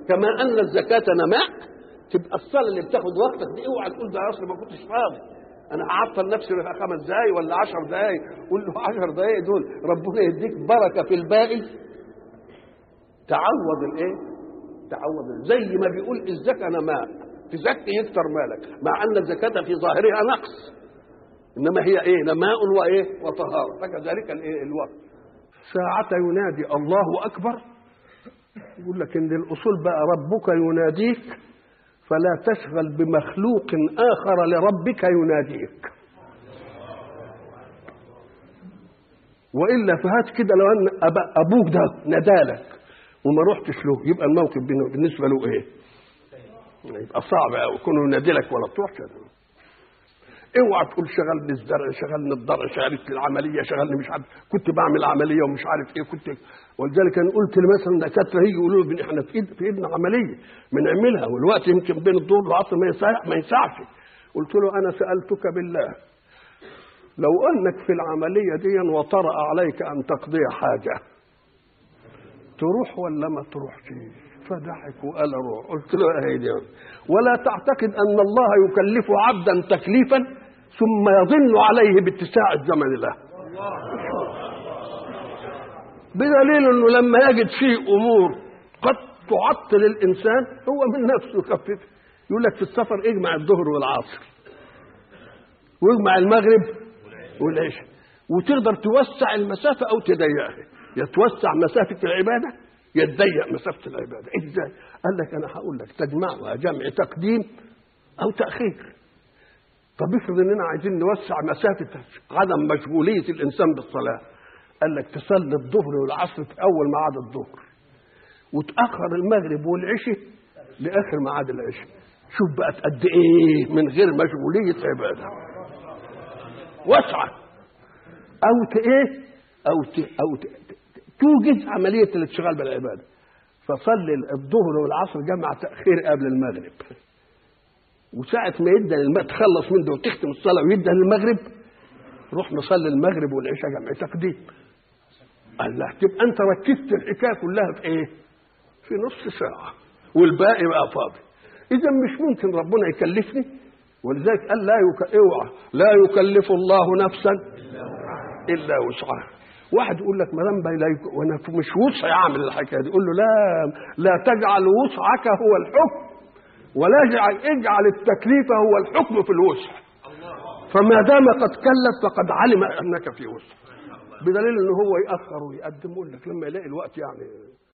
كما ان الزكاه نماء تبقى الصلاه اللي بتاخد وقتك دي اوعى تقول ده اصل ما كنتش فاضي انا هعطل نفسي خمس دقايق ولا عشر دقايق قول له عشر دقايق دول ربنا يديك بركه في الباقي تعوض الايه؟ تعوض زي ما بيقول الزكاه نماء تزكي يكتر مالك مع ان الزكاه في ظاهرها نقص انما هي ايه نماء وايه وطهاره فكذلك الايه الوقت ساعة ينادي الله اكبر يقول لك ان الاصول بقى ربك يناديك فلا تشغل بمخلوق اخر لربك يناديك والا فهات كده لو ان ابوك ده نادالك وما رحتش له يبقى الموقف بالنسبه له ايه؟ يبقى صعب قوي كونه ينادي لك ولا تروح اوعى تقول شغلني الزرع شغلني الضرع شغلت العمليه شغلني مش عارف كنت بعمل عمليه ومش عارف ايه كنت ولذلك انا قلت مثلا دكاتره يجي يقولوا لي احنا في ايد في ايدنا عمليه بنعملها والوقت يمكن بين الظهر والعصر ما يسع ما يسعش قلت له انا سالتك بالله لو انك في العمليه دي وطرأ عليك ان تقضي حاجه تروح ولا ما تروحش فضحك وقال روح قلت له ايه دي ولا تعتقد ان الله يكلف عبدا تكليفا ثم يظن عليه باتساع الزمن له بدليل انه لما يجد فيه امور قد تعطل الانسان هو من نفسه يخفف يقول لك في السفر اجمع الظهر والعصر واجمع المغرب والعشاء وتقدر توسع المسافه او تضيقها يتوسع مسافه العباده يتضيق مسافه العباده ازاي؟ قال لك انا هقول لك تجمعها جمع تقديم او تاخير طب افرض اننا عايزين نوسع مسافه عدم مشغوليه الانسان بالصلاه قال لك تصلي الظهر والعصر في اول ميعاد الظهر وتاخر المغرب والعشاء لاخر ميعاد العشاء شوف بقت قد ايه من غير مشغوليه عباده واسعه او ت ايه او ت او ت توجد عمليه الانشغال بالعباده فصلي الظهر والعصر جمع تاخير قبل المغرب وساعة ما يدن الم... تخلص من ده وتختم الصلاة ويدن المغرب روح نصلي المغرب والعشاء جمع تقديم قال لا تبقى انت ركزت الحكايه كلها في ايه؟ في نص ساعه والباقي بقى فاضي اذا مش ممكن ربنا يكلفني ولذلك قال لا يك... اوعى لا يكلف الله نفسا الا وسعها واحد يقول لك ما دام لا يك... وانا مش وسعي اعمل الحكايه دي يقول له لا لا تجعل وسعك هو الحكم ولا اجعل اجعل التكليف هو الحكم في الوسع فما دام قد كلف فقد علم انك في وسع بدليل ان هو ياخر ويقدم يقول لك لما يلاقي الوقت يعني